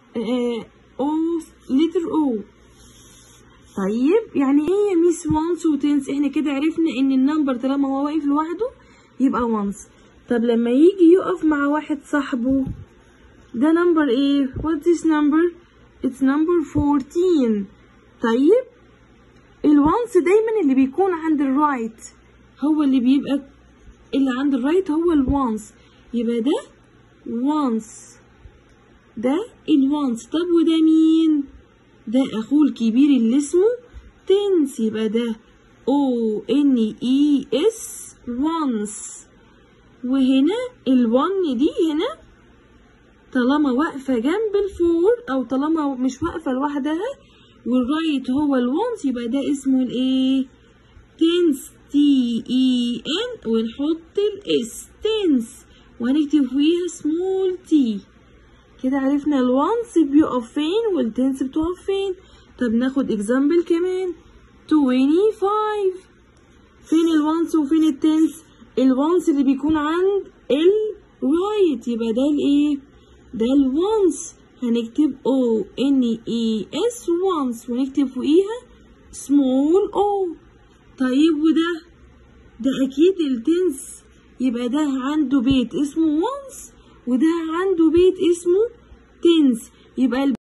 او لتر او طيب يعني ايه يا ميس وانس وتنس احنا كده عرفنا ان النمبر طالما هو واقف لوحده يبقى وانس طب لما يجي يقف مع واحد صاحبه ده نمبر ايه what this number it's number 14 طيب الوانس دايما اللي بيكون عند الرايت هو اللي بيبقى اللي عند الرايت هو الوانس يبقى ده وانس ده الوانس طب وده مين ده اخوه الكبير اللي اسمه تنس يبقى ده او ان اي اس وانس وهنا الون دي هنا طالما واقفة جنب الفور أو طالما مش واقفة لوحدها والرايت هو الونس يبقى ده اسمه الايه؟ تنس تي اي ان ونحط الاس تنس وهنكتب فوقيها سمول تي كده عرفنا الونس بيقف فين والتنس بتقف فين طب ناخد اكزامبل كمان 25 فين الونس وفين التنس الونس اللي بيكون عند الرايت يبقى ده الايه ده الونس هنكتب او ان اي اس once ونكتب فوقيها small او طيب وده ده اكيد التنس يبقى ده عنده بيت اسمه once وده عنده بيت اسمه تنس يبقى